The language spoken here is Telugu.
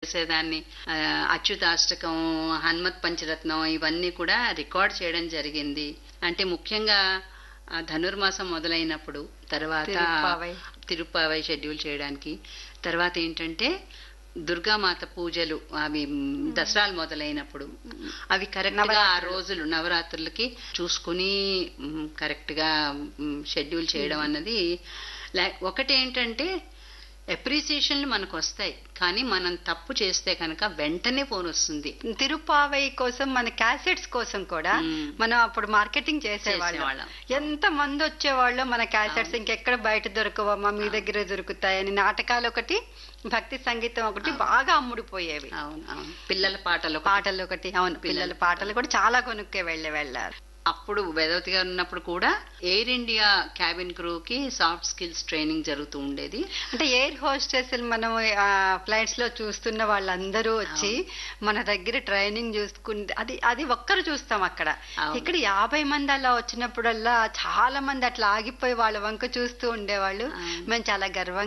చేసేదాన్ని ఆ, అచ్యుతాష్టకం హనుమత్ పంచరత్నం ఇవన్నీ కూడా రికార్డ్ చేయడం జరిగింది అంటే ముఖ్యంగా ఆ, ధనుర్మాసం మొదలైనప్పుడు తర్వాత తిరుప్పావై. తిరుప్పావై షెడ్యూల్ చేయడానికి తర్వాత ఏంటంటే దుర్గామాత పూజలు అవి మ్, దసరాలు మొదలైనప్పుడు అవి కరెక్ట్ గా ఆ రోజులు నవరాత్రులకి చూసుకుని కరెక్ట్ గా మ్, షెడ్యూల్ చేయడం అన్నది లై- ఒకటి ఏంటంటే అప్రిసియేషన్లు మనకు వస్తాయి కానీ మనం తప్పు చేస్తే కనుక వెంటనే ఫోన్ వస్తుంది తిరుపావై కోసం మన క్యాసెట్స్ కోసం కూడా మ్మ్. మనం అప్పుడు మార్కెటింగ్ చేసేవాళ్ళం చేసేవాళ్ళం. ఎంత మంది వచ్చేవాళ్ళు మన క్యాసెట్స్ ఇంకెక్కడ బయట దొరకవమ్మా మీ దగ్గరే దొరుకుతాయని నాటకాలు ఒకటి భక్తి సంగీతం ఒకటి బాగా అమ్ముడుపోయేవి అవును అవును పిల్లల పాటలు ఒకటి. పాటలు ఒకటి అవును పిల్లల పాటలు కూడా చాలా కొనుక్కే వెళ్ళి వెళ్ళారు అప్పుడు వేదవతి గారు ఉన్నప్పుడు కూడా ఎయిర్ ఇండియా క్యాబిన్ క్రూకి సాఫ్ట్ స్కిల్స్ ట్రైనింగ్ జరుగుతూ ఉండేది అంటే ఎయిర్ హోస్టెస్ మనం ఫ్లైట్స్ లో చూస్తున్న వాళ్ళందరూ వచ్చి మన దగ్గర ట్రైనింగ్ చూసుకుంటే అది అది ఒక్కరు చూస్తాం అక్కడ అవును. ఇక్కడ యాభై మంది అలా వచ్చినప్పుడల్లా చాలా మంది అట్లా ఆగిపోయి వాళ్ళ వంక చూస్తూ ఉండేవాళ్ళు అవును. మేము చాలా గర్వంగా